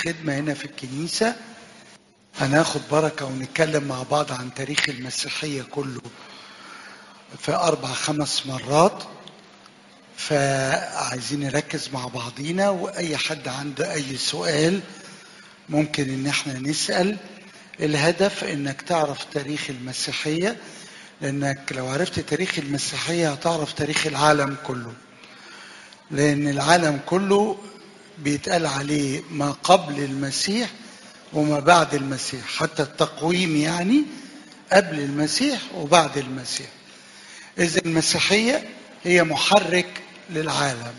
خدمة هنا في الكنيسة هناخد بركة ونتكلم مع بعض عن تاريخ المسيحية كله في أربع خمس مرات فعايزين نركز مع بعضينا وأي حد عنده أي سؤال ممكن إن احنا نسأل الهدف إنك تعرف تاريخ المسيحية لأنك لو عرفت تاريخ المسيحية هتعرف تاريخ العالم كله لأن العالم كله بيتقال عليه ما قبل المسيح وما بعد المسيح حتى التقويم يعني قبل المسيح وبعد المسيح إذا المسيحية هي محرك للعالم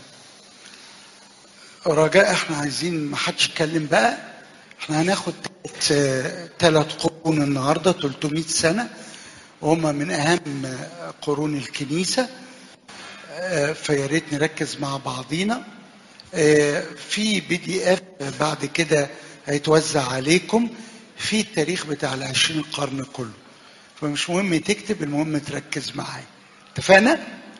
رجاء احنا عايزين ما حدش يتكلم بقى احنا هناخد ثلاث قرون النهارده 300 سنه وهم من اهم قرون الكنيسه فيا ريت نركز مع بعضينا في بي دي اف بعد كده هيتوزع عليكم في التاريخ بتاع العشرين القرن كله فمش مهم تكتب المهم تركز معايا اتفقنا؟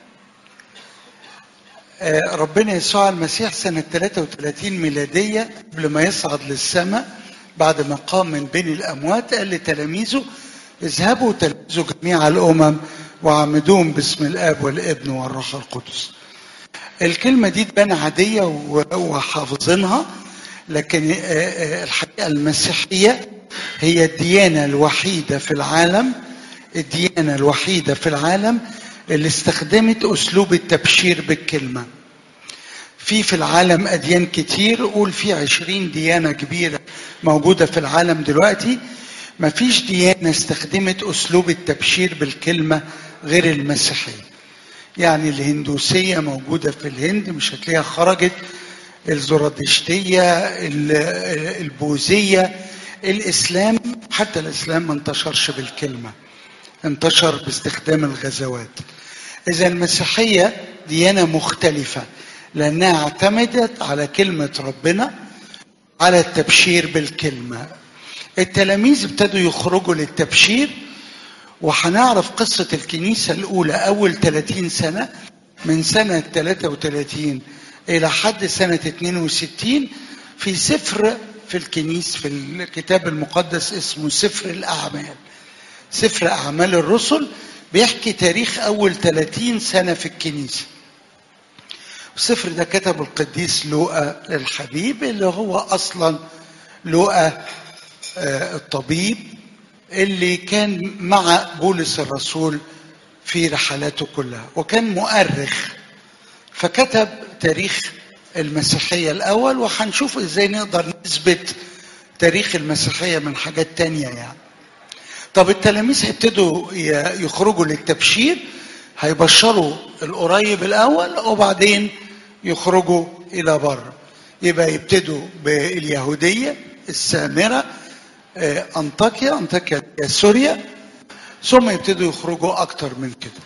ربنا يسوع المسيح سنة 33 ميلادية قبل ما يصعد للسماء بعد ما قام من بين الأموات قال لتلاميذه اذهبوا تلمذوا جميع الأمم وعمدوهم باسم الآب والابن والروح القدس الكلمة دي تبان عادية وحافظينها لكن الحقيقة المسيحية هي الديانة الوحيدة في العالم الديانة الوحيدة في العالم اللي استخدمت أسلوب التبشير بالكلمة في في العالم أديان كتير قول في عشرين ديانة كبيرة موجودة في العالم دلوقتي ما فيش ديانة استخدمت أسلوب التبشير بالكلمة غير المسيحية يعني الهندوسية موجودة في الهند مش هتلاقيها خرجت الزرادشتية البوذية الإسلام حتى الإسلام ما انتشرش بالكلمة انتشر باستخدام الغزوات إذا المسيحية ديانة مختلفة لأنها اعتمدت على كلمة ربنا على التبشير بالكلمة التلاميذ ابتدوا يخرجوا للتبشير وهنعرف قصة الكنيسة الأولى أول 30 سنة من سنة 33 إلى حد سنة 62 في سفر في الكنيس في الكتاب المقدس اسمه سفر الأعمال سفر أعمال الرسل بيحكي تاريخ أول 30 سنة في الكنيسة السفر ده كتبه القديس لوقا الحبيب اللي هو أصلا لوقا الطبيب اللي كان مع بولس الرسول في رحلاته كلها وكان مؤرخ فكتب تاريخ المسيحية الأول وهنشوف إزاي نقدر نثبت تاريخ المسيحية من حاجات تانية يعني طب التلاميذ هيبتدوا يخرجوا للتبشير هيبشروا القريب الأول وبعدين يخرجوا إلى بره يبقى يبتدوا باليهودية السامرة أنطاكيا أنطاكيا سوريا ثم يبتدوا يخرجوا أكتر من كده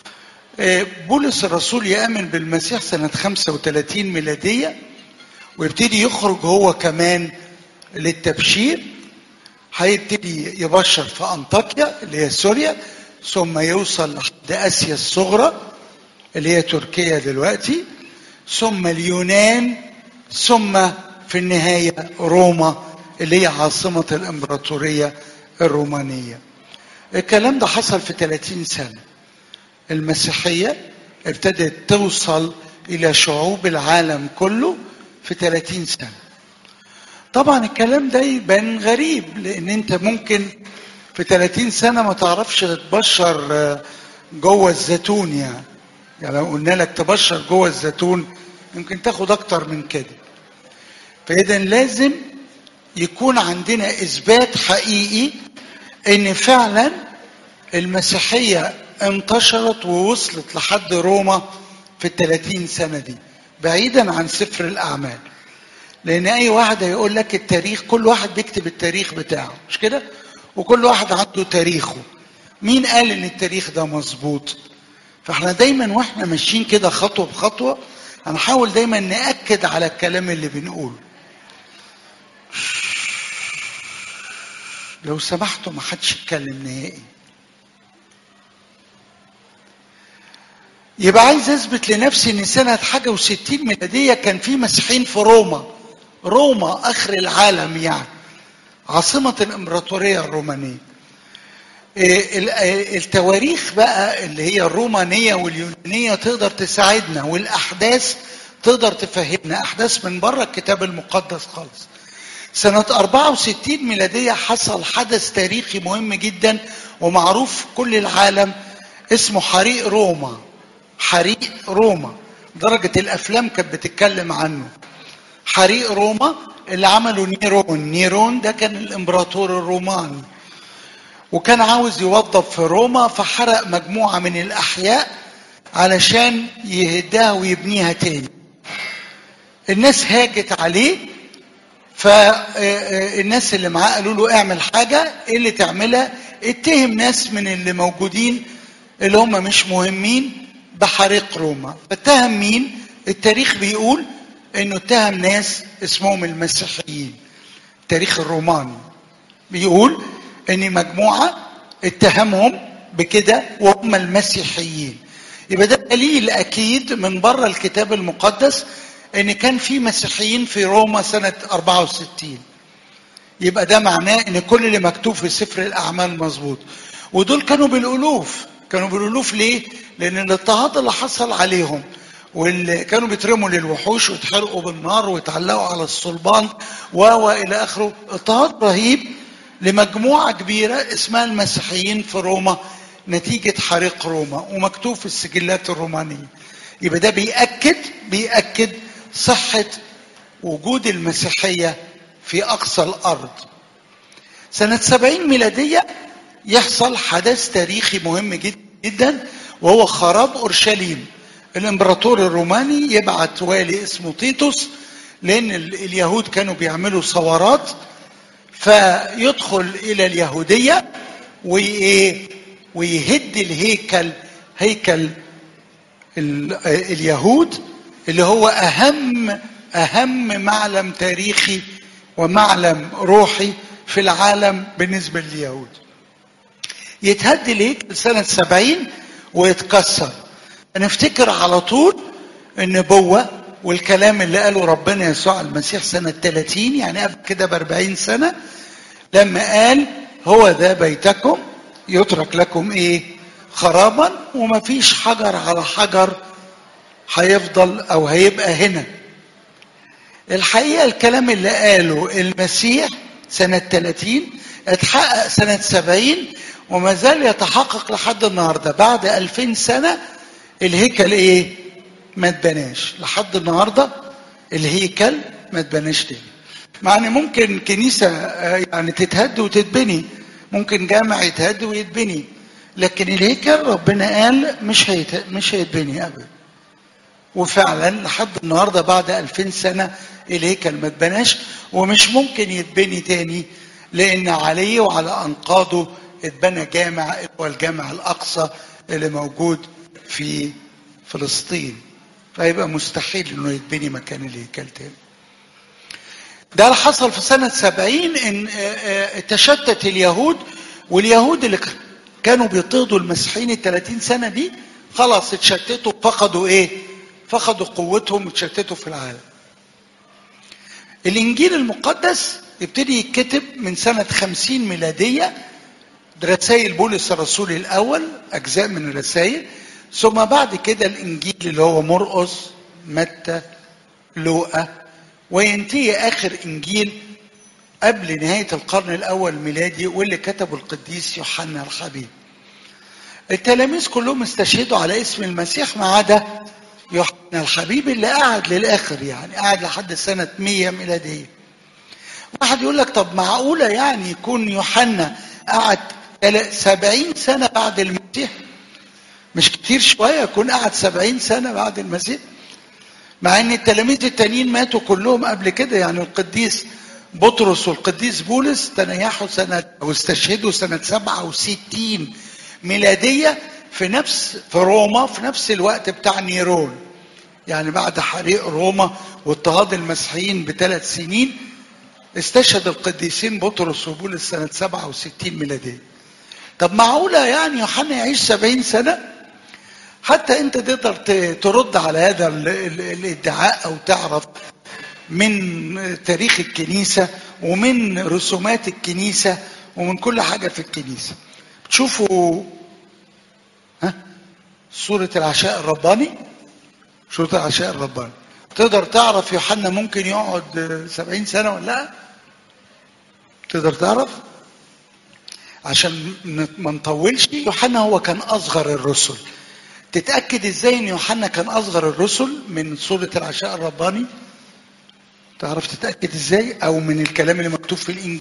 بولس الرسول يأمن بالمسيح سنة 35 ميلادية ويبتدي يخرج هو كمان للتبشير هيبتدي يبشر في أنطاكيا اللي هي سوريا ثم يوصل لحد آسيا الصغرى اللي هي تركيا دلوقتي ثم اليونان ثم في النهاية روما اللي هي عاصمة الإمبراطورية الرومانية الكلام ده حصل في 30 سنة المسيحية ابتدت توصل إلى شعوب العالم كله في 30 سنة طبعا الكلام ده يبان غريب لأن أنت ممكن في 30 سنة ما تعرفش تبشر جوه الزيتون يعني يعني لو قلنا لك تبشر جوه الزيتون يمكن تاخد أكتر من كده فإذا لازم يكون عندنا إثبات حقيقي إن فعلا المسيحية انتشرت ووصلت لحد روما في الثلاثين سنة دي بعيدا عن سفر الأعمال لأن أي واحد هيقول لك التاريخ كل واحد بيكتب التاريخ بتاعه مش كده وكل واحد عنده تاريخه مين قال إن التاريخ ده مظبوط فاحنا دايما واحنا ماشيين كده خطوة بخطوة هنحاول دايما نأكد على الكلام اللي بنقوله لو سمحتوا ما حدش يتكلم نهائي يبقى عايز اثبت لنفسي ان سنه حاجه و60 ميلاديه كان في مسيحيين في روما روما اخر العالم يعني عاصمه الامبراطوريه الرومانيه إيه، ال- إيه، التواريخ بقى اللي هي الرومانيه واليونانيه تقدر تساعدنا والاحداث تقدر تفهمنا احداث من بره الكتاب المقدس خالص سنة 64 ميلادية حصل حدث تاريخي مهم جدا ومعروف في كل العالم اسمه حريق روما حريق روما درجة الأفلام كانت بتتكلم عنه حريق روما اللي عمله نيرون نيرون ده كان الإمبراطور الروماني وكان عاوز يوظف في روما فحرق مجموعة من الأحياء علشان يهدها ويبنيها تاني الناس هاجت عليه فالناس اللي معاه قالوا له اعمل حاجة ايه اللي تعملها اتهم ناس من اللي موجودين اللي هم مش مهمين بحريق روما فاتهم مين التاريخ بيقول انه اتهم ناس اسمهم المسيحيين التاريخ الروماني بيقول ان مجموعة اتهمهم بكده وهم المسيحيين يبقى ده دليل اكيد من بره الكتاب المقدس ان كان في مسيحيين في روما سنة 64 يبقى ده معناه ان كل اللي مكتوب في سفر الاعمال مظبوط ودول كانوا بالالوف كانوا بالالوف ليه لان الاضطهاد اللي حصل عليهم واللي كانوا بيترموا للوحوش ويتحرقوا بالنار ويتعلقوا على الصلبان و و الى اخره اضطهاد رهيب لمجموعه كبيره اسمها المسيحيين في روما نتيجه حريق روما ومكتوب في السجلات الرومانيه يبقى ده بيأكد بيأكد صحة وجود المسيحية في أقصى الأرض سنة سبعين ميلادية يحصل حدث تاريخي مهم جد- جدا وهو خراب أورشليم الإمبراطور الروماني يبعت والي اسمه تيتوس لأن ال- اليهود كانوا بيعملوا ثورات فيدخل إلى اليهودية وإيه ويهد الهيكل هيكل ال- اليهود اللي هو اهم اهم معلم تاريخي ومعلم روحي في العالم بالنسبه لليهود يتهد الهيكل سنه سبعين ويتكسر نفتكر على طول النبوة والكلام اللي قاله ربنا يسوع المسيح سنة 30 يعني قبل كده ب 40 سنة لما قال هو ذا بيتكم يترك لكم ايه خرابا ومفيش حجر على حجر هيفضل او هيبقى هنا الحقيقة الكلام اللي قاله المسيح سنة 30 اتحقق سنة 70 وما زال يتحقق لحد النهاردة بعد 2000 سنة الهيكل ايه ما اتبناش لحد النهاردة الهيكل ما اتبناش تاني مع ان ممكن كنيسة آه، يعني تتهد وتتبني ممكن جامع يتهد ويتبني لكن الهيكل ربنا قال مش هيت... مش هيتبني ابدا وفعلا لحد النهارده بعد 2000 سنه الهيكل ما اتبناش ومش ممكن يتبني تاني لان عليه وعلى انقاضه اتبنى جامع اللي هو الجامع الاقصى اللي موجود في فلسطين فيبقى مستحيل انه يتبني مكان الهيكل تاني ده اللي حصل في سنة سبعين ان آه، آه، تشتت اليهود واليهود اللي ك- كانوا بيضطهدوا المسيحيين ال 30 سنة دي خلاص اتشتتوا فقدوا ايه؟ فقدوا قوتهم واتشتتوا في العالم. الانجيل المقدس يبتدي يتكتب من سنة 50 ميلادية رسائل بولس الرسول الأول أجزاء من الرسائل ثم بعد كده الإنجيل اللي هو مرقس متى لوقا وينتهي آخر إنجيل قبل نهاية القرن الأول الميلادي واللي كتبه القديس يوحنا الحبيب التلاميذ كلهم استشهدوا على اسم المسيح ما عدا يوحنا الحبيب اللي قعد للآخر يعني قعد لحد سنة 100 ميلادية واحد يقول لك طب معقولة يعني يكون يوحنا قعد تل- سبعين سنة بعد المسيح مش كتير شوية يكون قعد سبعين سنة بعد المسيح مع ان التلاميذ التانيين ماتوا كلهم قبل كده يعني القديس بطرس والقديس بولس تنيحوا سنة او استشهدوا سنة 67 ميلادية في نفس في روما في نفس الوقت بتاع نيرون يعني بعد حريق روما واضطهاد المسيحيين بثلاث سنين استشهد القديسين بطرس وبولس سنة 67 ميلادية طب معقولة يعني يوحنا يعيش 70 سنة حتى انت تقدر ت- ترد على هذا ال- ال- الادعاء او تعرف من تاريخ الكنيسة ومن رسومات الكنيسة ومن كل حاجة في الكنيسة تشوفوا ها سورة العشاء الرباني سورة العشاء الرباني تقدر تعرف يوحنا ممكن يقعد سبعين سنة ولا لا تقدر تعرف عشان ما نطولش يوحنا هو كان أصغر الرسل تتأكد ازاي ان يوحنا كان أصغر الرسل من سورة العشاء الرباني تعرف تتأكد ازاي او من الكلام اللي مكتوب في الانجيل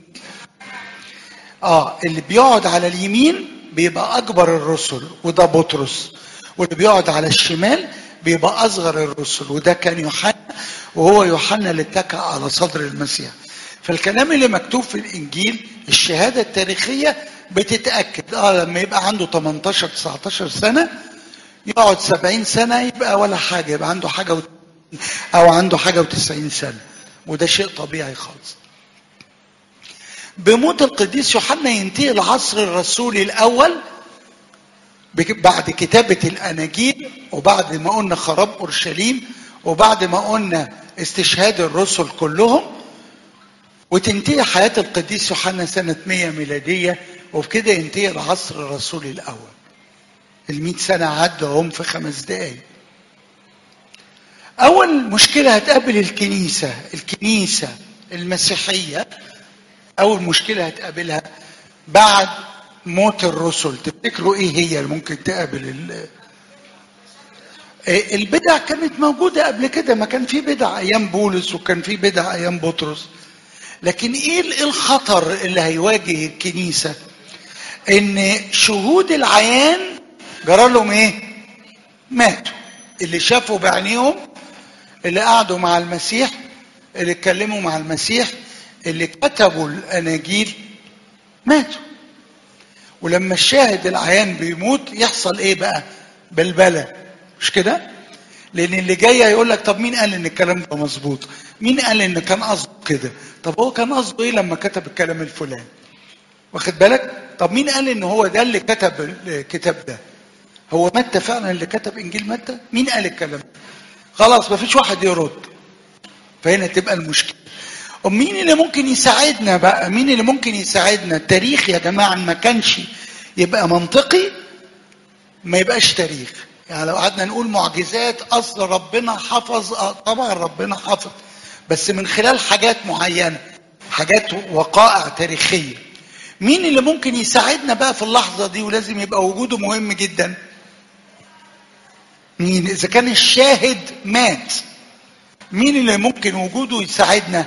اه اللي بيقعد على اليمين بيبقى اكبر الرسل وده بطرس واللي بيقعد على الشمال بيبقى اصغر الرسل وده كان يوحنا وهو يوحنا اللي اتكى على صدر المسيح فالكلام اللي مكتوب في الانجيل الشهاده التاريخيه بتتاكد اه لما يبقى عنده 18 19 سنه يقعد 70 سنه يبقى ولا حاجه يبقى عنده حاجه و... او عنده حاجه و90 سنه وده شيء طبيعي خالص بموت القديس يوحنا ينتهي العصر الرسولي الاول بعد كتابة الأناجيل وبعد ما قلنا خراب أورشليم وبعد ما قلنا استشهاد الرسل كلهم وتنتهي حياة القديس يوحنا سنة 100 ميلادية وبكده ينتهي العصر الرسولي الأول المئة سنة عدوا هم في خمس دقايق أول مشكلة هتقابل الكنيسة الكنيسة المسيحية أول مشكلة هتقابلها بعد موت الرسل تفتكروا ايه هي اللي ممكن تقابل ال... البدع كانت موجودة قبل كده ما كان في بدع أيام بولس وكان في بدع أيام بطرس لكن إيه الخطر اللي هيواجه الكنيسة إن شهود العيان جرى لهم إيه ماتوا اللي شافوا بعينيهم اللي قعدوا مع المسيح اللي اتكلموا مع المسيح اللي كتبوا الأناجيل ماتوا ولما الشاهد العيان بيموت يحصل ايه بقى بلبله مش كده لان اللي جاي هيقول لك طب مين قال ان الكلام ده مظبوط مين قال ان كان قصده كده طب هو كان قصده ايه لما كتب الكلام الفلاني واخد بالك طب مين قال ان هو ده اللي كتب الكتاب ده هو متى فعلا اللي كتب انجيل متى مين قال الكلام ده خلاص ما فيش واحد يرد فهنا تبقى المشكله ومين اللي ممكن يساعدنا بقى مين اللي ممكن يساعدنا التاريخ يا جماعة ما كانش يبقى منطقي ما يبقاش تاريخ يعني لو قعدنا نقول معجزات اصل ربنا حفظ آه طبعا ربنا حفظ بس من خلال حاجات معينة حاجات وقائع تاريخية مين اللي ممكن يساعدنا بقى في اللحظة دي ولازم يبقى وجوده مهم جدا مين اذا كان الشاهد مات مين اللي ممكن وجوده يساعدنا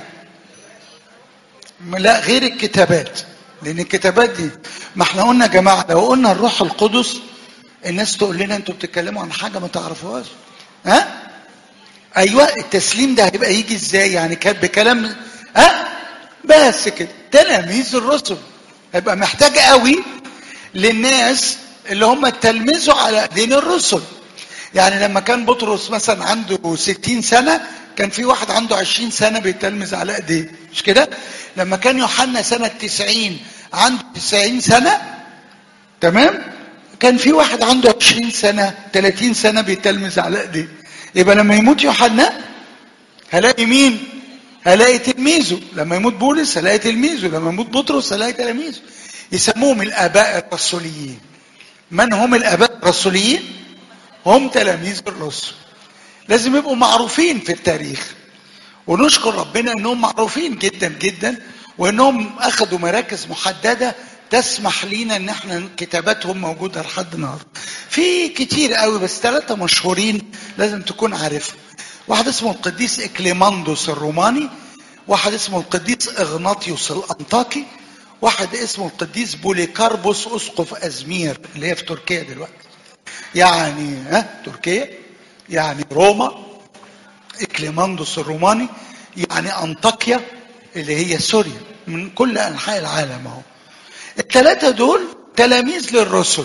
لا غير الكتابات لان الكتابات دي ما احنا قلنا يا جماعه لو قلنا الروح القدس الناس تقول لنا انتوا بتتكلموا عن حاجه ما تعرفوهاش ها ايوه التسليم ده هيبقى يجي ازاي يعني كان بكلام ها بس كده تلاميذ الرسل هيبقى محتاج قوي للناس اللي هم تلمذوا على ايدين الرسل يعني لما كان بطرس مثلا عنده ستين سنة كان في واحد عنده عشرين سنة بيتلمذ على ايديه مش كده لما كان يوحنا سنة تسعين عنده تسعين سنة تمام كان في واحد عنده عشرين سنة تلاتين سنة بيتلمذ على ايديه يبقى لما يموت يوحنا هلاقي مين هلاقي تلميذه لما يموت بولس هلاقي تلميذه لما يموت بطرس هلاقي تلاميذه يسموهم الاباء الرسوليين من هم الاباء الرسوليين هم تلاميذ الرسل لازم يبقوا معروفين في التاريخ ونشكر ربنا انهم معروفين جدا جدا وانهم اخذوا مراكز محدده تسمح لينا ان احنا كتاباتهم موجوده لحد النهارده. في كتير قوي بس ثلاثه مشهورين لازم تكون عارفهم. واحد اسمه القديس اكليماندوس الروماني، واحد اسمه القديس اغناطيوس الانطاكي، واحد اسمه القديس بوليكاربوس اسقف ازمير اللي هي في تركيا دلوقتي. يعني ها تركيا يعني روما اكليماندوس الروماني يعني انطاكيا اللي هي سوريا من كل انحاء العالم اهو الثلاثه دول تلاميذ للرسل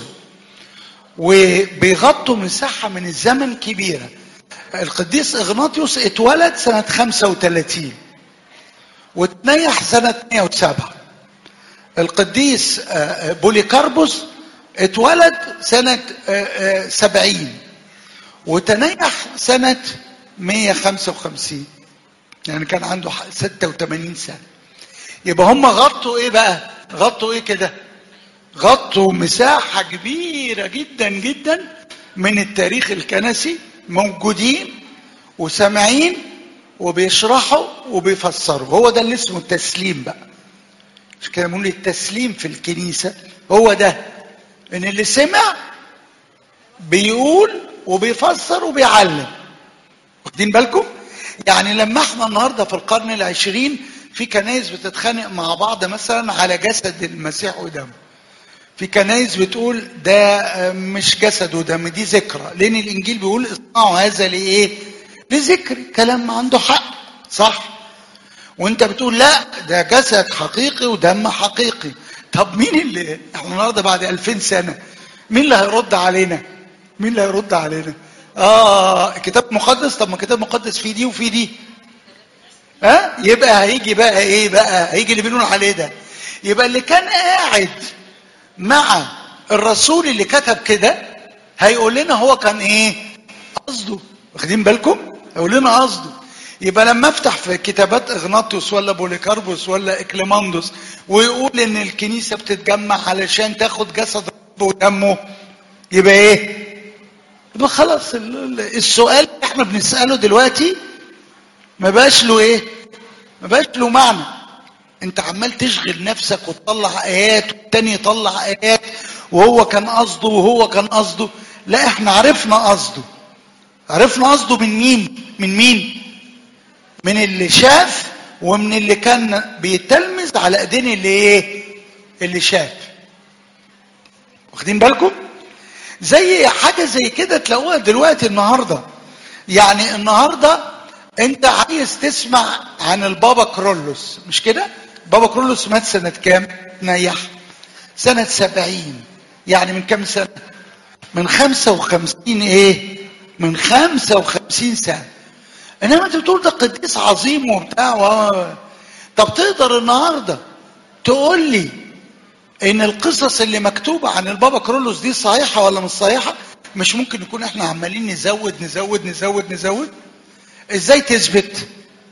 وبيغطوا مساحه من الزمن كبيره القديس اغناطيوس اتولد سنه 35 وتنيح سنه 107 القديس بوليكاربوس اتولد سنة سبعين وتنيح سنة مية خمسة وخمسين يعني كان عنده 86 سنة يبقى هم غطوا ايه بقى غطوا ايه كده غطوا مساحة كبيرة جدا جدا من التاريخ الكنسي موجودين وسامعين وبيشرحوا وبيفسروا هو ده اللي اسمه التسليم بقى مش كده بنقول التسليم في الكنيسة هو ده ان اللي سمع بيقول وبيفسر وبيعلم واخدين بالكم يعني لما احنا النهارده في القرن العشرين في كنايس بتتخانق مع بعض مثلا على جسد المسيح ودمه في كنايس بتقول ده مش جسد ودم دي ذكرى لان الانجيل بيقول اصنعوا هذا لايه لذكر كلام عنده حق صح وانت بتقول لا ده جسد حقيقي ودم حقيقي طب مين اللي احنا النهارده بعد 2000 سنه مين اللي هيرد علينا مين اللي هيرد علينا اه كتاب مقدس طب ما كتاب مقدس فيه دي وفيه دي ها أه؟ يبقى هيجي بقى ايه بقى هيجي اللي بنقول عليه ده يبقى اللي كان قاعد مع الرسول اللي كتب كده هيقول لنا هو كان ايه قصده واخدين بالكم هيقول لنا قصده يبقى لما افتح في كتابات اغناطيوس ولا بوليكاربوس ولا اكليماندوس ويقول ان الكنيسه بتتجمع علشان تاخد جسد رب ودمه يبقى ايه يبقى خلاص السؤال اللي احنا بنساله دلوقتي ما بقاش له ايه ما بقاش له معنى انت عمال تشغل نفسك وتطلع ايات والتاني يطلع ايات وهو كان قصده وهو كان قصده لا احنا عرفنا قصده عرفنا قصده من مين من مين من اللي شاف ومن اللي كان بيتلمذ على ايدين اللي ايه اللي شاف واخدين بالكم زي حاجه زي كده تلاقوها دلوقتي النهارده يعني النهارده انت عايز تسمع عن البابا كرولوس مش كده بابا كرولوس مات سنة كام نيح سنة سبعين يعني من كام سنة من خمسة وخمسين ايه من خمسة وخمسين سنة انما انت بتقول ده قديس عظيم وبتاع و... طب تقدر النهاردة تقول لي ان القصص اللي مكتوبة عن البابا كرولوس دي صحيحة ولا مش صحيحة مش ممكن نكون احنا عمالين نزود نزود نزود نزود ازاي تثبت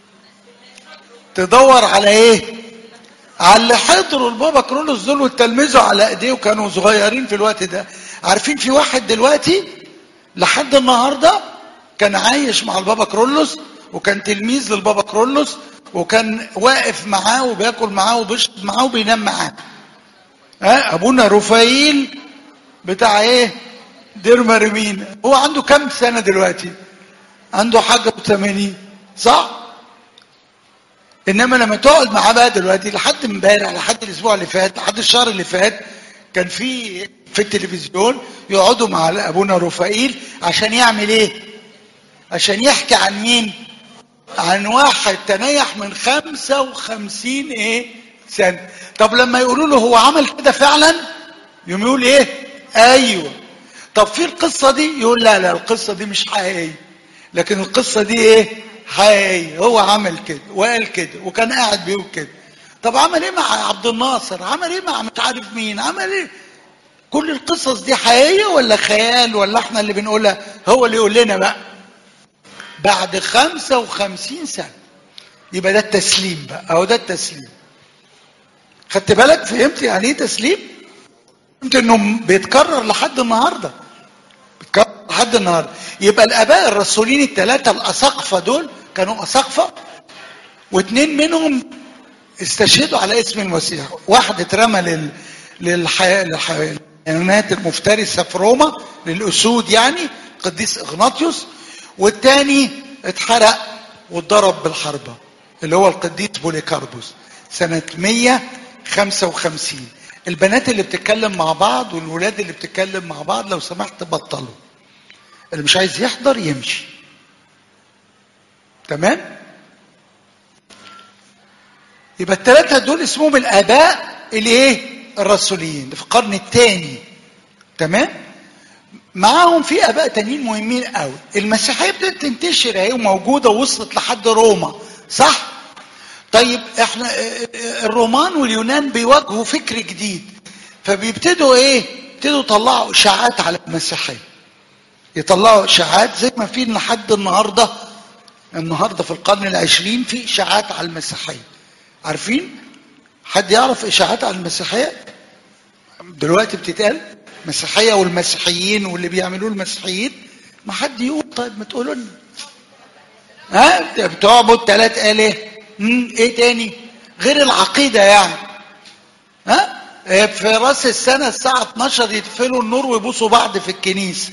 تدور على ايه على اللي حضروا البابا كرولوس دول وتلمذوا على ايديه وكانوا صغيرين في الوقت ده عارفين في واحد دلوقتي لحد النهارده كان عايش مع البابا كرولوس وكان تلميذ للبابا كرولوس وكان واقف معاه وبياكل معاه وبيشرب معاه وبينام معاه ها ابونا رفايل بتاع ايه دير مرمين هو عنده كام سنه دلوقتي عنده حاجه و80 صح انما لما تقعد معاه بقى دلوقتي لحد امبارح لحد الاسبوع اللي فات لحد الشهر اللي فات كان في في التلفزيون يقعدوا مع ابونا رفائيل عشان يعمل ايه عشان يحكي عن مين عن واحد تنيح من خمسة وخمسين ايه سنة طب لما يقولوا له هو عمل كده فعلا يوم يقول ايه ايوه طب في القصة دي يقول لا لا القصة دي مش حقيقية لكن القصة دي ايه حقيقية هو عمل كده وقال كده وكان قاعد بيقول كده طب عمل ايه مع عبد الناصر عمل ايه مع مش عارف مين عمل ايه كل القصص دي حقيقية ولا خيال ولا احنا اللي بنقولها هو اللي يقول لنا بقى بعد خمسة وخمسين سنة يبقى ده التسليم بقى أو ده التسليم خدت بالك فهمت يعني ايه تسليم فهمت انه بيتكرر لحد النهارده بيتكرر لحد النهارده يبقى الاباء الرسولين الثلاثه الاساقفه دول كانوا اساقفه واثنين منهم استشهدوا على اسم المسيح واحد اترمى لل للحياه للحيوانات المفترسه في روما للاسود يعني قديس اغناطيوس والتاني اتحرق واتضرب بالحربة اللي هو القديس بوليكاربوس سنة 155 البنات اللي بتتكلم مع بعض والولاد اللي بتتكلم مع بعض لو سمحت بطلوا اللي مش عايز يحضر يمشي تمام يبقى الثلاثة دول اسمهم الآباء الايه الرسوليين في القرن الثاني تمام معاهم في اباء تانيين مهمين قوي المسيحيه ابتدت تنتشر اهي وموجوده ووصلت لحد روما صح طيب احنا الرومان واليونان بيواجهوا فكر جديد فبيبتدوا ايه يبتدوا يطلعوا اشاعات على المسيحيه يطلعوا اشاعات زي ما في لحد النهارده النهارده في القرن العشرين في اشاعات على المسيحيه عارفين حد يعرف اشاعات على المسيحيه دلوقتي بتتقال المسيحيه والمسيحيين واللي بيعملوه المسيحيين ما حد يقول طيب ما تقولوا لنا ها بتعبد ثلاث اله مم، ايه تاني غير العقيده يعني ها إيه، في راس السنه الساعه 12 يطفئوا النور ويبوسوا بعض في الكنيسه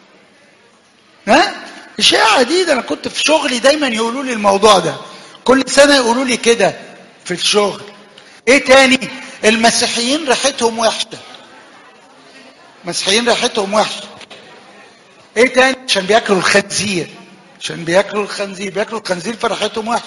ها اشاعه دي ده انا كنت في شغلي دايما يقولوا لي الموضوع ده كل سنه يقولوا لي كده في الشغل ايه تاني المسيحيين ريحتهم وحشه المسيحيين ريحتهم وحشه ايه تاني عشان بياكلوا الخنزير عشان بياكلوا الخنزير بياكلوا الخنزير فريحتهم وحشه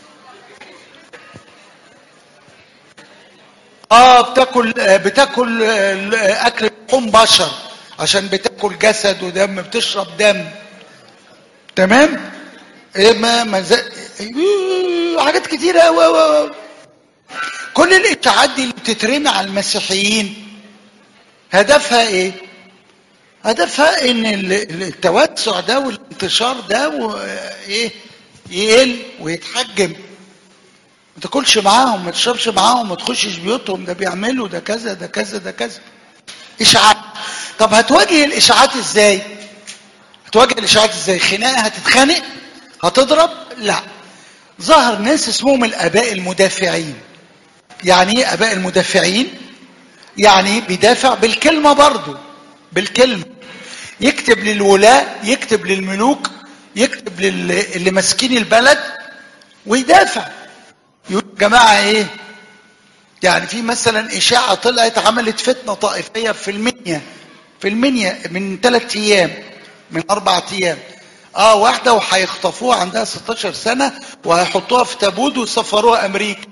اه بتاكل آه، بتاكل آه، آه، اكل لحوم بشر عشان بتاكل جسد ودم بتشرب دم تمام ايه ما ما زي... إيه، حاجات كتيره قوي قوي كل الاشاعات دي اللي بتترمي على المسيحيين هدفها ايه هدفها ان ال- التوسع ده والانتشار ده و- ايه يقل ويتحجم ما تاكلش معاهم ما تشربش معاهم ما تخشش بيوتهم ده بيعملوا ده كذا ده كذا ده كذا اشاعات طب هتواجه الاشاعات ازاي هتواجه الاشاعات ازاي خناقه هتتخانق هتضرب لا ظهر ناس اسمهم الاباء المدافعين يعني ايه اباء المدافعين يعني بيدافع بالكلمه برضه بالكلمه يكتب للولاة يكتب للملوك يكتب لل- اللي ماسكين البلد ويدافع يقول يا جماعه ايه يعني في مثلا اشاعه طلعت عملت فتنه طائفيه في المنيا في المنيا من ثلاث ايام من اربع ايام اه واحده وهيخطفوها عندها 16 سنه وهيحطوها في تابوت ويسفروها امريكا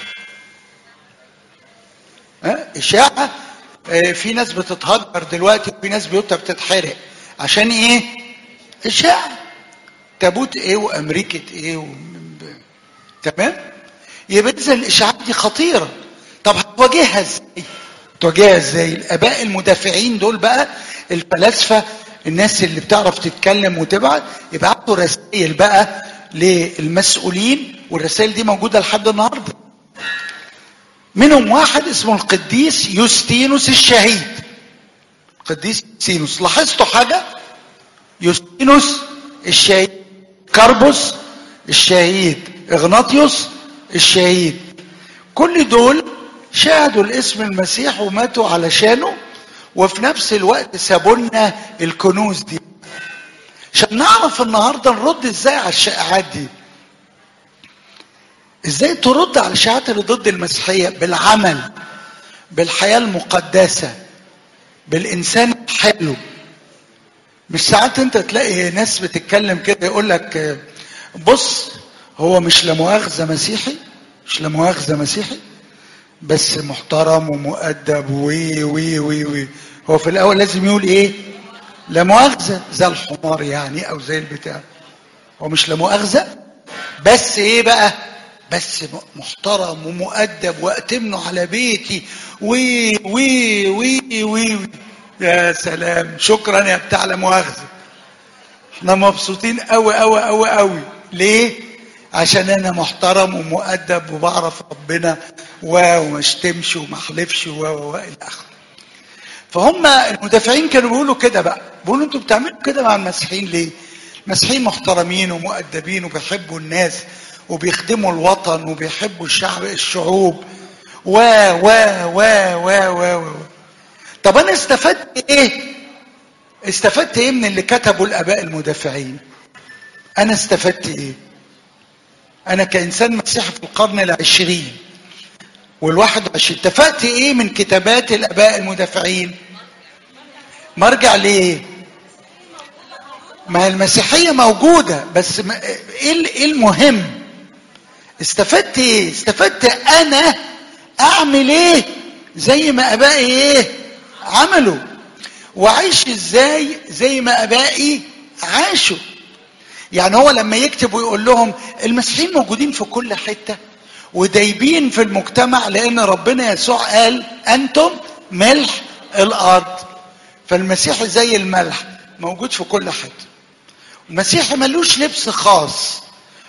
ها اشاعه آه، في ناس بتتهجر دلوقتي وفي ناس بيوتها بتتحرق عشان ايه اشاعه تابوت ايه وامريكا ايه و... تمام يبقى اذا الاشاعات دي خطيره طب هتواجهها ازاي تواجهها ازاي الاباء المدافعين دول بقى الفلاسفه الناس اللي بتعرف تتكلم وتبعت يبعتوا رسائل بقى للمسؤولين والرسائل دي موجوده لحد النهارده منهم واحد اسمه القديس يوستينوس الشهيد قديس يوستينوس لاحظتوا حاجه يوستينوس الشهيد كاربوس الشهيد اغناطيوس الشهيد كل دول شاهدوا الاسم المسيح وماتوا علشانه وفي نفس الوقت سابوا لنا الكنوز دي عشان نعرف النهارده نرد ازاي على الشائعات دي ازاي ترد على الشائعات اللي ضد المسيحيه بالعمل بالحياه المقدسه بالانسان الحلو مش ساعات انت تلاقي ناس بتتكلم كده يقول لك آه، بص هو مش لا مؤاخذه مسيحي مش لا مؤاخذه مسيحي بس محترم ومؤدب وي وي وي وي هو في الاول لازم يقول ايه لا مؤاخذه زي الحمار يعني او زي البتاع هو مش لا مؤاخذه بس ايه بقى بس م- محترم ومؤدب واتمنه على بيتي وي وي وي وي, وي. يا سلام شكرا يا بتاع لا مؤاخذه احنا مبسوطين قوي قوي قوي قوي ليه عشان انا محترم ومؤدب وبعرف ربنا و- وما اشتمش وما احلفش و و و الى اخره فهم المدافعين كانوا بيقولوا كده بقى بيقولوا انتوا بتعملوا كده مع المسيحيين ليه المسيحيين محترمين ومؤدبين وبيحبوا الناس وبيخدموا الوطن وبيحبوا الشعب الشعوب و و و و و, و. طب انا استفدت ايه استفدت ايه من اللي كتبوا الاباء المدافعين انا استفدت ايه انا كانسان مسيحي في القرن العشرين والواحد وعشرين اتفقت ايه من كتابات الاباء المدافعين مرجع ليه ما هي المسيحيه موجوده بس ما ايه ال- إيه المهم استفدت ايه استفدت انا اعمل ايه زي ما ابائي ايه عملوا واعيش ازاي زي ما ابائي عاشوا يعني هو لما يكتب ويقول لهم المسيحيين موجودين في كل حته ودايبين في المجتمع لان ربنا يسوع قال انتم ملح الارض فالمسيح زي الملح موجود في كل حته المسيح ملوش لبس خاص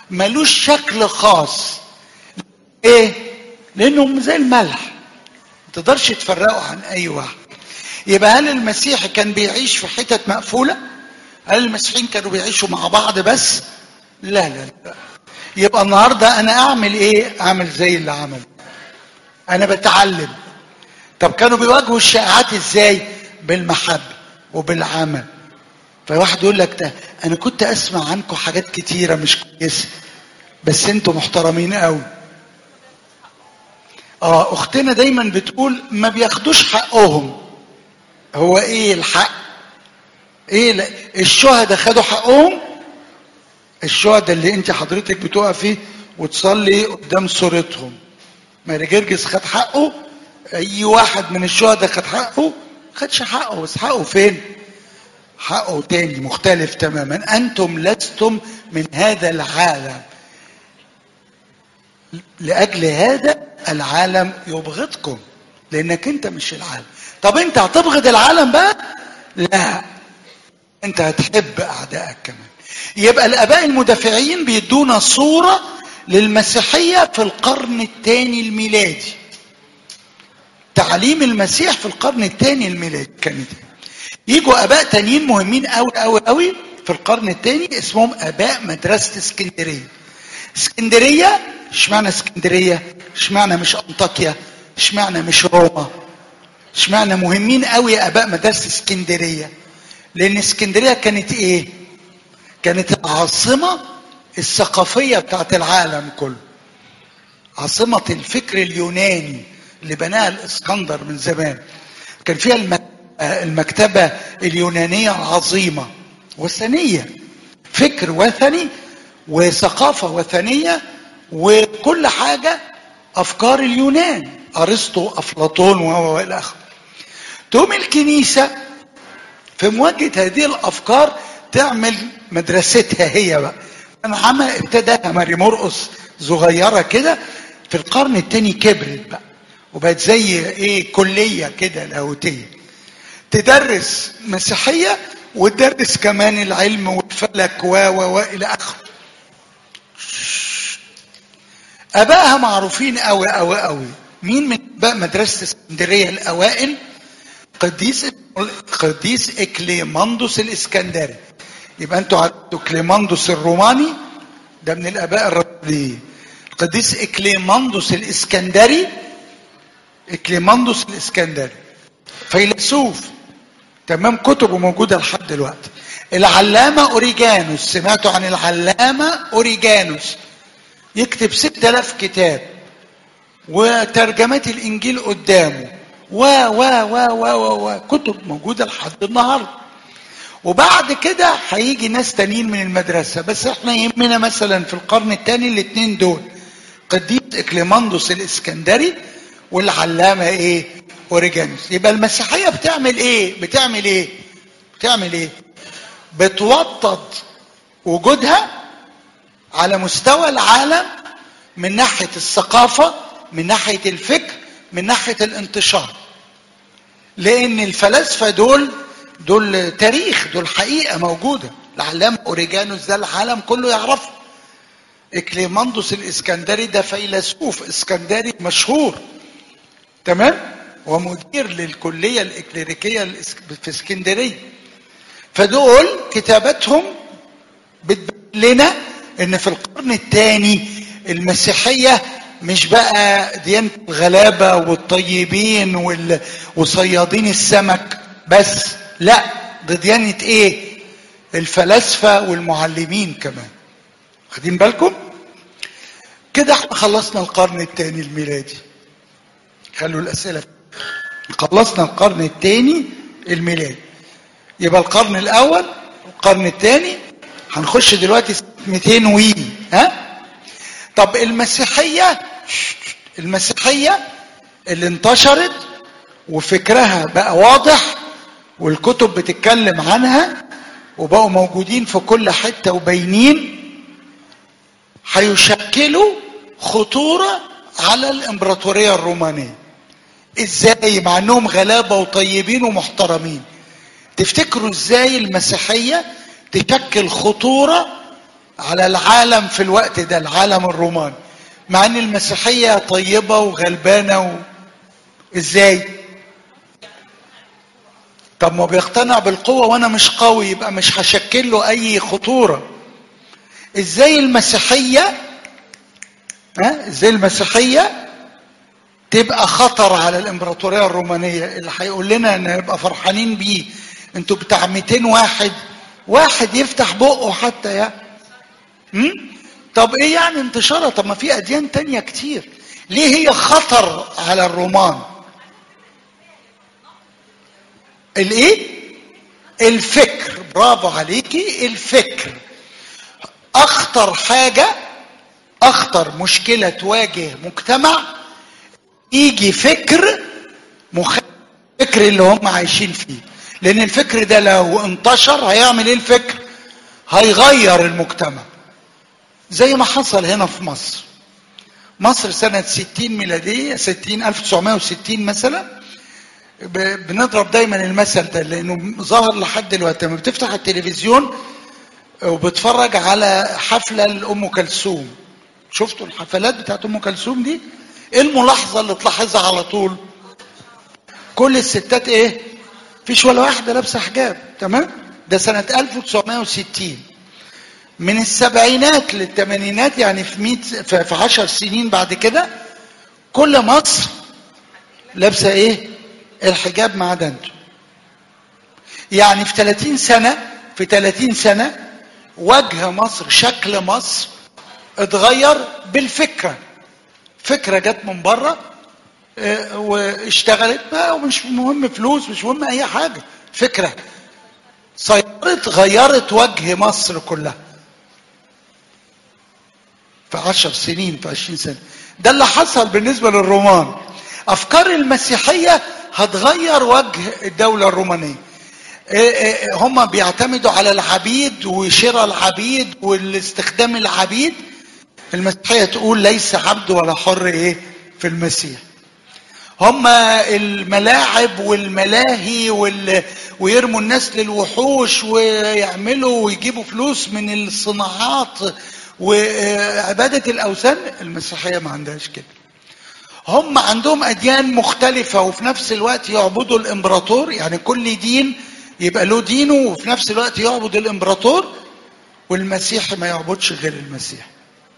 ملوش شكل خاص ايه لانهم زي الملح ما تقدرش تفرقوا عن اي واحد يبقى هل المسيح كان بيعيش في حتت مقفوله هل المسيحيين كانوا بيعيشوا مع بعض بس لا لا لا يبقى النهارده انا اعمل ايه اعمل زي اللي عمل انا بتعلم طب كانوا بيواجهوا الشائعات ازاي بالمحبه وبالعمل فواحد يقول لك ده انا كنت اسمع عنكم حاجات كتيره مش كويسه بس انتوا محترمين قوي اه اختنا دايما بتقول ما بياخدوش حقهم هو ايه الحق ايه لا الشهداء خدوا حقهم الشهداء اللي انت حضرتك بتقفي وتصلي قدام صورتهم ماري جرجس خد حقه اي واحد من الشهداء خد حقه خدش حقه بس حقه فين حقه تاني مختلف تماما انتم لستم من هذا العالم لاجل هذا العالم يبغضكم لانك انت مش العالم طب انت هتبغض العالم بقى لا انت هتحب اعدائك كمان يبقى الاباء المدافعين بيدونا صوره للمسيحيه في القرن الثاني الميلادي تعليم المسيح في القرن الثاني الميلادي كانت يجوا اباء تانيين مهمين قوي قوي قوي في القرن الثاني اسمهم اباء مدرسه اسكندريه اسكندريه اشمعنى اسكندريه اشمعنى مش انطاكيا اشمعنى مش روما اشمعنى مهمين قوي يا اباء مدرسه اسكندريه لان اسكندريه كانت ايه كانت العاصمه الثقافيه بتاعت العالم كله عاصمه الفكر اليوناني اللي بناها الاسكندر من زمان كان فيها المكتبه اليونانيه العظيمه وثنيه فكر وثني وثقافه وثنيه وكل حاجه افكار اليونان ارسطو افلاطون والى اخره تقوم الكنيسه في مواجهه هذه الافكار تعمل مدرستها هي بقى انا عمل ابتداها ماري مرقص صغيره كده في القرن الثاني كبرت بقى وبقت زي ايه كليه كده لاهوتيه تدرس مسيحيه وتدرس كمان العلم والفلك و و والى اخره ابائها معروفين قوي قوي قوي مين من اباء مدرسه اسكندريه الاوائل قديس قديس اكليماندوس الاسكندري يبقى انتوا عرفتوا كليماندوس الروماني ده من الاباء الرسوليين القديس اكليماندوس الاسكندري اكليماندوس الاسكندري فيلسوف تمام كتبه موجوده لحد دلوقتي العلامه اوريجانوس سمعتوا عن العلامه اوريجانوس يكتب 6000 كتاب وترجمات الانجيل قدامه و و و و و, و. كتب موجوده لحد النهارده وبعد كده هيجي ناس تانيين من المدرسه بس احنا يهمنا مثلا في القرن الثاني الاثنين دول قديس اكليماندوس الاسكندري والعلامه ايه اوريجانوس يبقى المسيحيه بتعمل ايه بتعمل ايه بتعمل ايه بتوطد وجودها على مستوى العالم من ناحيه الثقافه من ناحيه الفكر من ناحيه الانتشار لان الفلاسفه دول دول تاريخ دول حقيقه موجوده العلامه اوريجانوس ده العالم كله يعرفه اكليماندوس الاسكندري ده فيلسوف اسكندري مشهور تمام ومدير للكليه الاكليريكيه في اسكندريه فدول كتاباتهم بتبين لنا ان في القرن الثاني المسيحيه مش بقى ديانة الغلابة والطيبين وال... وصيادين السمك بس لا ده ديانة ايه الفلاسفة والمعلمين كمان واخدين بالكم كده احنا خلصنا القرن الثاني الميلادي خلوا الاسئلة خلصنا القرن الثاني الميلادي يبقى القرن الاول القرن الثاني هنخش دلوقتي 200 وي ها طب المسيحية المسيحية اللي انتشرت وفكرها بقى واضح والكتب بتتكلم عنها وبقوا موجودين في كل حتة وباينين هيشكلوا خطورة على الامبراطورية الرومانية ازاي مع انهم غلابة وطيبين ومحترمين تفتكروا ازاي المسيحية تشكل خطورة على العالم في الوقت ده العالم الروماني مع ان المسيحيه طيبه وغلبانه و... ازاي طب ما بيقتنع بالقوه وانا مش قوي يبقى مش هشكل له اي خطوره ازاي المسيحيه ها ازاي المسيحيه تبقى خطر على الامبراطوريه الرومانيه اللي هيقول لنا ان نبقى فرحانين بيه انتوا بتاع 200 واحد واحد يفتح بقه حتى يا م? طب ايه يعني انتشارها طب ما في اديان تانية كتير ليه هي خطر على الرومان الايه الفكر برافو عليكي الفكر اخطر حاجه اخطر مشكله تواجه مجتمع يجي فكر مخ الفكر اللي هم عايشين فيه لان الفكر ده لو انتشر هيعمل ايه الفكر هيغير المجتمع زي ما حصل هنا في مصر مصر سنة 60 ميلادية 60 1960 مثلا بنضرب دايما المثل ده لانه ظهر لحد دلوقتي لما بتفتح التلفزيون وبتفرج على حفلة لأم كلثوم شفتوا الحفلات بتاعت أم كلثوم دي ايه الملاحظة اللي تلاحظها على طول كل الستات ايه فيش ولا واحدة لابسة حجاب تمام ده سنة 1960 من السبعينات للثمانينات يعني في 100 في 10 سنين بعد كده كل مصر لابسه ايه؟ الحجاب مع دانته. يعني في 30 سنه في 30 سنه وجه مصر شكل مصر اتغير بالفكره. فكره جت من بره اه واشتغلت بقى ومش مهم فلوس مش مهم اي حاجه فكره سيطرت غيرت وجه مصر كلها. في عشر سنين في عشرين سنة ده اللي حصل بالنسبة للرومان أفكار المسيحية هتغير وجه الدولة الرومانية هم بيعتمدوا على العبيد وشراء العبيد والاستخدام العبيد المسيحية تقول ليس عبد ولا حر ايه في المسيح هم الملاعب والملاهي وال... ويرموا الناس للوحوش ويعملوا ويجيبوا فلوس من الصناعات وعبادة الأوثان المسيحية ما عندهاش كده هم عندهم أديان مختلفة وفي نفس الوقت يعبدوا الإمبراطور يعني كل دين يبقى له دينه وفي نفس الوقت يعبد الإمبراطور والمسيح ما يعبدش غير المسيح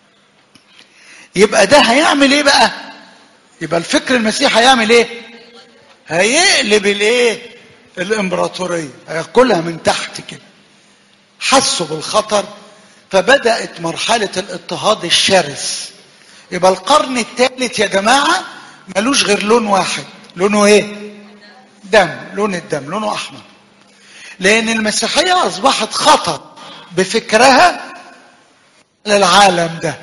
يبقى ده هيعمل ايه بقى يبقى الفكر المسيح هيعمل ايه هيقلب الايه الامبراطوريه هياكلها من تحت كده حسوا بالخطر فبدأت مرحلة الاضطهاد الشرس يبقى القرن الثالث يا جماعة ملوش غير لون واحد لونه ايه دم لون الدم لونه احمر لان المسيحية اصبحت خطر بفكرها للعالم ده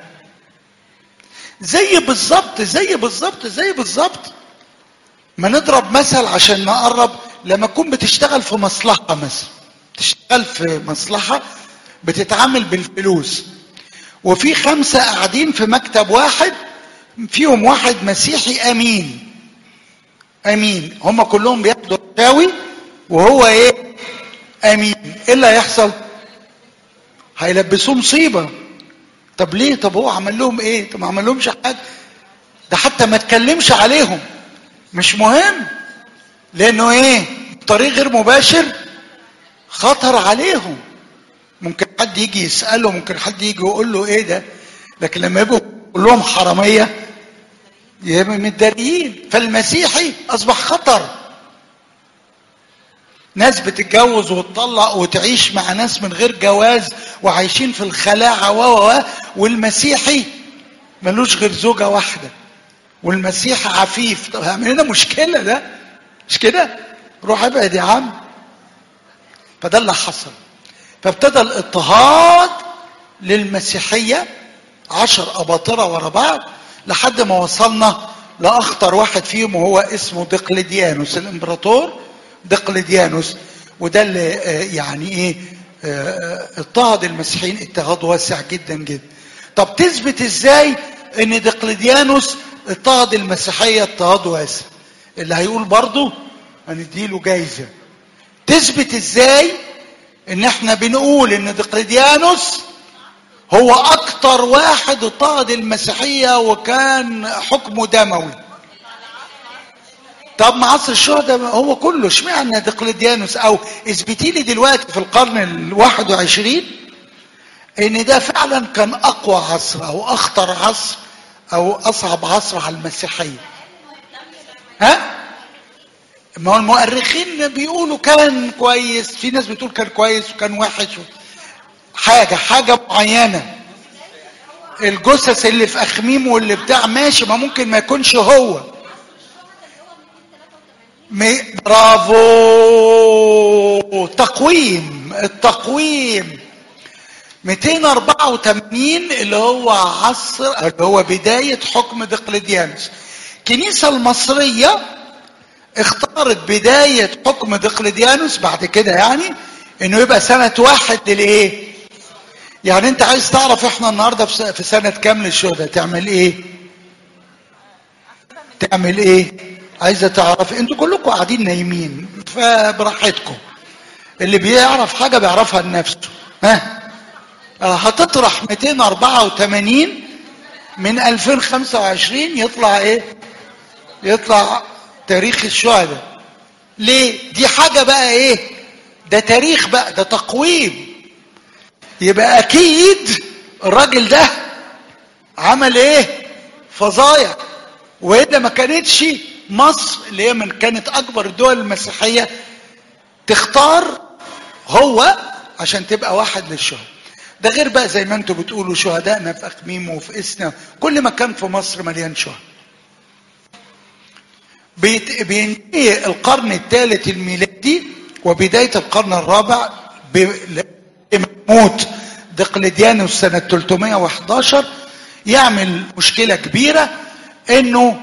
زي بالظبط زي بالظبط زي بالظبط ما نضرب مثل عشان نقرب لما تكون بتشتغل في مصلحة مثلا تشتغل في مصلحة بتتعامل بالفلوس وفي خمسة قاعدين في مكتب واحد فيهم واحد مسيحي أمين أمين هم كلهم بياخدوا رشاوي وهو إيه أمين إيه اللي هيحصل هيلبسوه مصيبة طب ليه طب هو عمل لهم إيه طب ما عمل لهمش حاجة ده حتى ما اتكلمش عليهم مش مهم لأنه إيه طريق غير مباشر خطر عليهم ممكن حد يجي يسأله ممكن حد يجي يقول له ايه ده لكن لما يبقوا كلهم حرامية يبقى متداريين فالمسيحي أصبح خطر ناس بتتجوز وتطلق وتعيش مع ناس من غير جواز وعايشين في الخلاعة و و والمسيحي ملوش غير زوجة واحدة والمسيح عفيف طب هيعمل لنا مشكلة ده مش كده؟ روح ابعد يا عم فده اللي حصل فابتدى الاضطهاد للمسيحية عشر أباطرة ورا بعض لحد ما وصلنا لأخطر واحد فيهم وهو اسمه دقلديانوس الإمبراطور دقلديانوس وده اللي يعني إيه اضطهد المسيحيين اضطهاد واسع جدا جدا طب تثبت ازاي ان دقلديانوس اضطهد المسيحية اضطهاد واسع اللي هيقول برضه هنديله جايزة تثبت ازاي ان احنا بنقول ان دقلديانوس هو اكتر واحد اضطهد المسيحية وكان حكمه دموي طب ما عصر الشهداء هو كله اشمعنى دقلديانوس او اثبتي لي دلوقتي في القرن الواحد وعشرين ان ده فعلا كان اقوى عصر او اخطر عصر او اصعب عصر على المسيحيه ها ما هو المؤرخين بيقولوا كان كويس في ناس بتقول كان كويس وكان وحش حاجه حاجه معينه الجثث اللي في اخميم واللي بتاع ماشي ما ممكن ما يكونش هو برافو تقويم التقويم 284 اللي هو عصر اللي هو بداية حكم دقلديانوس الكنيسة المصرية اختارت بداية حكم دقلديانوس بعد كده يعني انه يبقى سنة واحد للايه يعني انت عايز تعرف احنا النهاردة في سنة كام للشهداء تعمل ايه تعمل ايه عايزة تعرف انتوا كلكم قاعدين نايمين فبراحتكم اللي بيعرف حاجة بيعرفها لنفسه ها هتطرح 284 من 2025 يطلع ايه يطلع تاريخ الشهداء ليه دي حاجة بقى ايه ده تاريخ بقى ده تقويم يبقى اكيد الراجل ده عمل ايه فظايع والا ما كانتش مصر اللي هي من كانت اكبر الدول المسيحيه تختار هو عشان تبقى واحد للشهداء ده غير بقى زي ما انتم بتقولوا شهدائنا في اقميم وفي اسنا كل مكان في مصر مليان شهداء بينتهي القرن الثالث الميلادي وبداية القرن الرابع بموت دقلديانوس سنة 311 يعمل مشكلة كبيرة انه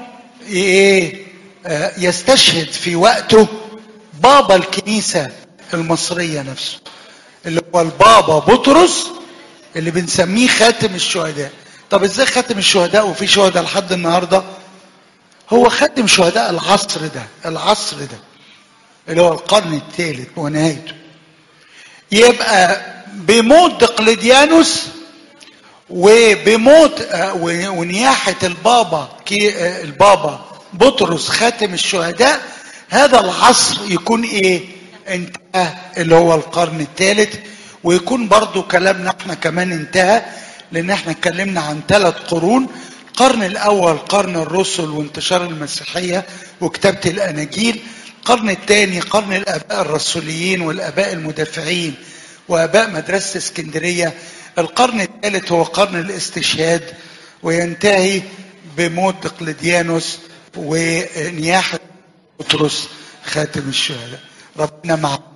يستشهد في وقته بابا الكنيسة المصرية نفسه اللي هو البابا بطرس اللي بنسميه خاتم الشهداء طب ازاي خاتم الشهداء وفي شهداء لحد النهارده هو خاتم شهداء العصر ده العصر ده اللي هو القرن الثالث ونهايته يبقى بموت دقلديانوس وبموت ونياحة البابا كي البابا بطرس خاتم الشهداء هذا العصر يكون ايه انتهى اللي هو القرن الثالث ويكون برضو كلامنا احنا كمان انتهى لان احنا اتكلمنا عن ثلاث قرون القرن الاول قرن الرسل وانتشار المسيحيه وكتابه الاناجيل القرن الثاني قرن الاباء الرسوليين والاباء المدافعين واباء مدرسه اسكندريه القرن الثالث هو قرن الاستشهاد وينتهي بموت دقلديانوس ونياحه بطرس خاتم الشهداء ربنا معه